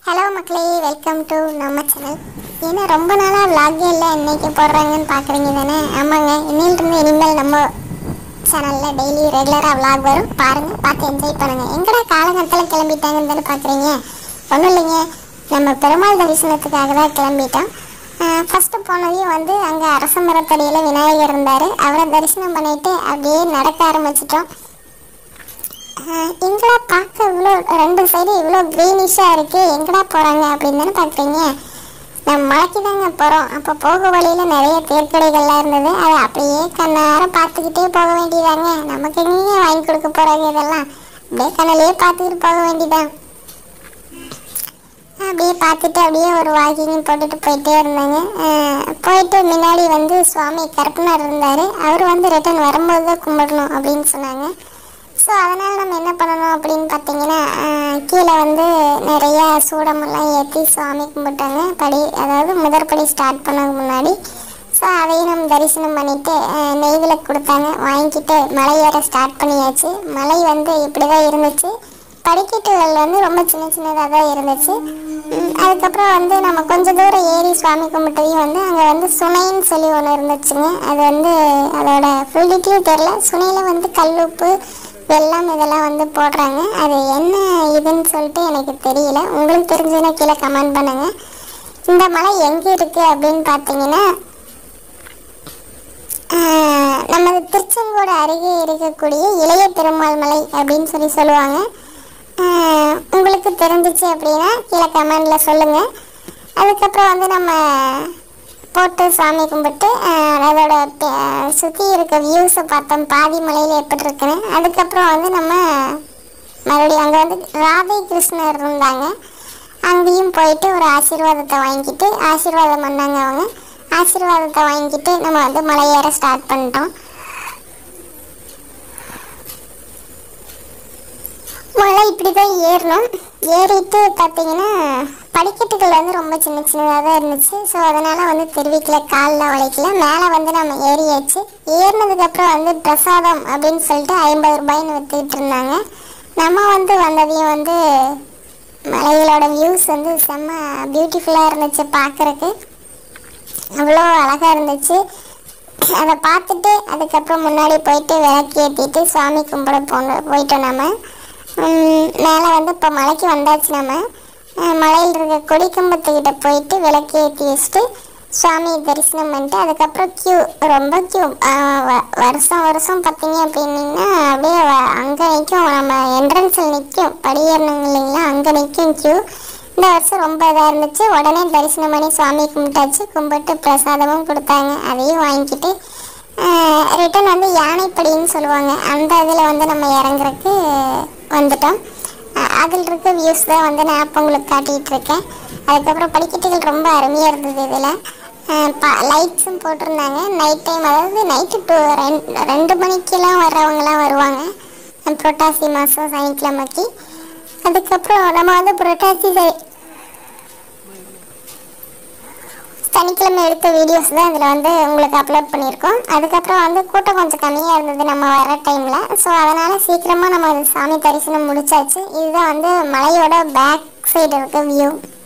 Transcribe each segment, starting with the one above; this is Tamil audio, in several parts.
ஹலோ மக்களே வெல்கம் டு நம்ம சேனல் ஏன்னா ரொம்ப நாளாக vlog இல்லை இன்னைக்கு போடுறாங்கன்னு பார்க்குறீங்க தானே ஆமாங்க இன்னிலிருந்து இனிமேல் நம்ம சேனலில் டெய்லி ரெகுலராக vlog வரும் பாருங்கள் பார்த்து என்ஜாய் பண்ணுங்கள் எங்கடா காலகட்டத்தில் கிளம்பிட்டாங்கன்னு தானே பார்க்குறீங்க ஒன்றும் இல்லைங்க நம்ம பெருமாள் தரிசனத்துக்காக தான் கிளம்பிட்டோம் ஃபஸ்ட்டு போனதையும் வந்து அங்கே அரச மரத்தடியில் விநாயகர் இருந்தார் அவரை தரிசனம் பண்ணிட்டு அப்படியே நடக்க ஆரம்பிச்சிட்டோம் ஆஹ் எங்கடா பார்க்க இவ்வளோ ரெண்டு சைடு இவ்வளோ க்ரீனிஷாக இருக்கு எங்கடா போகிறாங்க அப்படின்னு தானே பார்க்குறீங்க நம்ம மலைக்கு தாங்க போகிறோம் அப்போ போக வழியில் நிறைய தேர்க்கடைகள்லாம் இருந்தது அதை அப்படியே கண்ணார பார்த்துக்கிட்டே போக வேண்டியதாங்க நமக்கு எங்கே வாங்கி கொடுக்க போகிறாங்க இதெல்லாம் அப்படியே கண்ணிலேயே பார்த்துக்கிட்டு போக வேண்டியதான் அப்படியே பார்த்துட்டு அப்படியே ஒரு வாக்கிங் போட்டுட்டு போயிட்டே இருந்தாங்க ஆஹ் போயிட்டு முன்னாடி வந்து சுவாமி கருப்பனார் இருந்தார் அவர் வந்து ரிட்டர்ன் வரும்போது தான் கும்பிடணும் அப்படின்னு சொன்னாங்க ஸோ அதனால் நம்ம என்ன பண்ணணும் அப்படின்னு பார்த்தீங்கன்னா ஆஹ் கீழே வந்து நிறையா சூடமெல்லாம் ஏற்றி சுவாமி கும்பிட்டாங்க படி அதாவது முதற்படி ஸ்டார்ட் பண்ணதுக்கு முன்னாடி ஸோ அதையும் நம்ம தரிசனம் பண்ணிவிட்டு நெய்வில் கொடுத்தாங்க வாங்கிக்கிட்டு மலை ஏற ஸ்டார்ட் பண்ணியாச்சு மலை வந்து இப்படி தான் இருந்துச்சு படிக்கட்டுகள் வந்து ரொம்ப சின்ன சின்னதாக தான் இருந்துச்சு உம், அதுக்கப்புறம் வந்து நம்ம கொஞ்சம் தூரம் ஏறி சுவாமி கும்பிட்டதையும் வந்து அங்கே வந்து சுனைன்னு சொல்லி ஒன்று இருந்துச்சுங்க அது வந்து அதோட ஃபுல் டீட்டெயில் தெரில சுனையில் வந்து கல்லுப்பு வெல்லம் இதெல்லாம் வந்து போடுறாங்க அது என்ன இதுன்னு சொல்லிட்டு எனக்கு தெரியல உங்களுக்கு தெரிஞ்சதுன்னா கீழே கமெண்ட் பண்ணுங்க இந்த மலை எங்கே இருக்குது அப்படின்னு பார்த்தீங்கன்னா ஆஹ், நமது திருச்செங்கோடு அருகே இருக்கக்கூடிய இளைய பெருமாள் மலை அப்படின்னு சொல்லி சொல்லுவாங்க ஆஹ், உங்களுக்கு தெரிஞ்சிச்சு அப்படின்னா கீழே கமெண்டில் சொல்லுங்கள் அதுக்கப்புறம் வந்து நம்ம போட்டு சாமி கும்பிட்டு ஆஹ், அதோட சுற்றி இருக்க வியூஸை பார்த்தோம் பாதி மலையில் எப்படி இருக்குன்னு அதுக்கப்புறம் வந்து நம்ம மறுபடியும் அங்கே வந்து ராதை கிருஷ்ணர் இருந்தாங்க அங்கேயும் போயிட்டு ஒரு ஆசீர்வாதத்தை வாங்கிட்டு ஆசீர்வாதம் பண்ணாங்க அவங்க ஆசீர்வாதத்தை வாங்கிட்டு நம்ம வந்து மலையேற ஸ்டார்ட் பண்ணிட்டோம் மலை இப்படி தான் ஏறணும் ஏறிட்டு பார்த்தீங்கன்னா படிக்கட்டுகள் வந்து ரொம்ப சின்ன சின்னதாக தான் இருந்துச்சு ஸோ அதனால் வந்து தெரிவிக்கல காலில் வளைக்கல மேலே வந்து நம்ம ஏறியாச்சு ஏறினதுக்கப்புறம் வந்து பிரசாதம் அப்படின்னு சொல்லிட்டு ஐம்பது ரூபாய்ன்னு விற்றுக்கிட்டு இருந்தாங்க நம்ம வந்து வந்ததையும் வந்து மலைகளோட வியூஸ் வந்து செம்ம பியூட்டிஃபுல்லாக இருந்துச்சு பார்க்குறக்கு அவ்வளோ அழகாக இருந்துச்சு அதை பார்த்துட்டு அதுக்கப்புறம் முன்னாடி போயிட்டு விளக்கு ஏற்றிட்டு சாமி கும்பிட போன போயிட்டோம் நம்ம மேலே வந்து இப்போ மலைக்கு வந்தாச்சு நம்ம அஹ் மலையில் இருக்க கொடிக்கம்பத்துக்கிட்ட போயிட்டு விளக்கு ஏற்றி வச்சுட்டு சுவாமி தரிசனம் பண்ணிட்டு அதுக்கப்புறம் க்யூ ரொம்ப க்யூ வருஷம் வருஷம் பார்த்தீங்க அப்படின்னீங்கன்னா அப்படியே வ- அங்கே நிற்கும் நம்ம என்ட்ரன்ஸில் நிற்கும் படியேறணுங்க இல்லைங்களா அங்கே நிற்கும் க்யூ இந்த வருஷம் ரொம்ப இதாக இருந்துச்சு உடனே தரிசனம் பண்ணி சுவாமி கும்பிட்டாச்சு கும்பிட்டு பிரசாதமும் கொடுத்தாங்க அதையும் வாங்கிக்கிட்டு ரிட்டன் வந்து யானைப்படின்னு சொல்லுவாங்க அந்த இதில் வந்து நம்ம இறங்குறதுக்கு வந்துட்டோம் அஹ் அதில் இருக்க வியூஸ் தான் வந்து நான் இப்போ உங்களுக்கு காட்டிகிட்டு இருக்கேன் அதுக்கப்புறம் படிக்கட்டுகள் ரொம்ப அருமையாக இருந்தது இதில் லைட்ஸும் போட்டிருந்தாங்க நைட் டைம் அதாவது நைட்டு டூ ரெண்டு ரெண்டு மணிக்கெல்லாம் வர்றவங்கலாம் வருவாங்க அஹ் புரட்டாசி மாதம் சனிக்கிழமைக்கு அதுக்கப்புறம் நம்ம வந்து புரட்டாசி ச- சனிக்கிழமை எடுத்த வீடியோஸ் தான் இதில் வந்து உங்களுக்கு அப்லோட் பண்ணியிருக்கோம் அதுக்கப்புறம் வந்து கூட்டம் கொஞ்சம் கம்மியாக இருந்தது நம்ம வர டைமில் ஸோ அதனால் சீக்கிரமாக நம்ம அது சாமி தரிசனம் முடிச்சாச்சு இதுதான் வந்து மலையோட பேக் சைடு இருக்க வியூ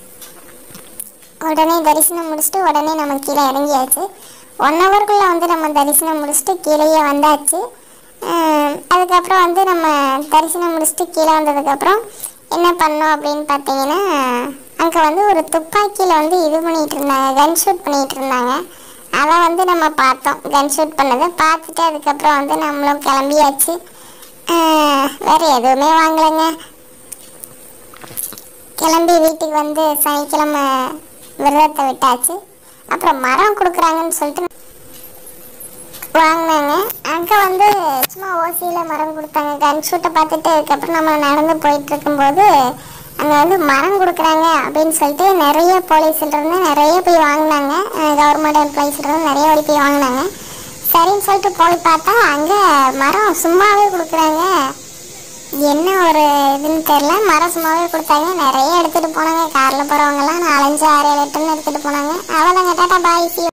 உடனே தரிசனம் முடிச்சுட்டு உடனே நம்ம கீழே இறங்கியாச்சு ஒன் ஹவருக்குள்ளே வந்து நம்ம தரிசனம் முடிச்சுட்டு கீழேயே வந்தாச்சு அஹ் அதுக்கப்புறம் வந்து நம்ம தரிசனம் முடிச்சுட்டு கீழே வந்ததுக்கப்புறம் என்ன பண்ணோம் அப்படின்னு பார்த்தீங்கன்னா அங்கே வந்து ஒரு துப்பாக்கியில் வந்து இது பண்ணிகிட்டு இருந்தாங்க கன் ஷூட் பண்ணிகிட்டு இருந்தாங்க அதை வந்து நம்ம பார்த்தோம் கன் ஷூட் பண்ணதை பார்த்துட்டு அதுக்கப்புறம் வந்து நம்மளும் கிளம்பியாச்சு அஹ் வேறு எதுவுமே வாங்கலைங்க கிளம்பி வீட்டுக்கு வந்து சனிக்கிழமை விரதத்தை விட்டாச்சு அப்புறம் மரம் கொடுக்குறாங்கன்னு சொல்லிட்டு வாங்கினாங்க அங்கே வந்து சும்மா ஓசியில் மரம் கொடுத்தாங்க கன் ஷூட்டை பார்த்துட்டு அதுக்கப்புறம் நம்ம நடந்து போயிட்டு இருக்கும்போது அங்கே வந்து மரம் கொடுக்குறாங்க அப்படின்னு சொல்லிட்டு நிறைய போலீஸ்ல இருந்து நிறைய போய் வாங்கினாங்க கவர்மெண்ட் எம்ப்ளாயிஸ்ல இருந்து நிறைய ஓடி போய் வாங்கினாங்க சரின்னு சொல்லிட்டு போய் பார்த்தா அங்கே மரம் சும்மாவே கொடுக்குறாங்க என்ன ஒரு இதுன்னு தெரில மரம் சும்மாவே கொடுத்தாங்க நிறைய எடுத்துகிட்டு போனாங்க காரில் போகிறவங்கலாம் நாலஞ்சு ஆறு ஏழு எட்டுன்னு எடுத்துகிட்டு போனாங்க அவ்வளோதாங்க டாட்டா பாய்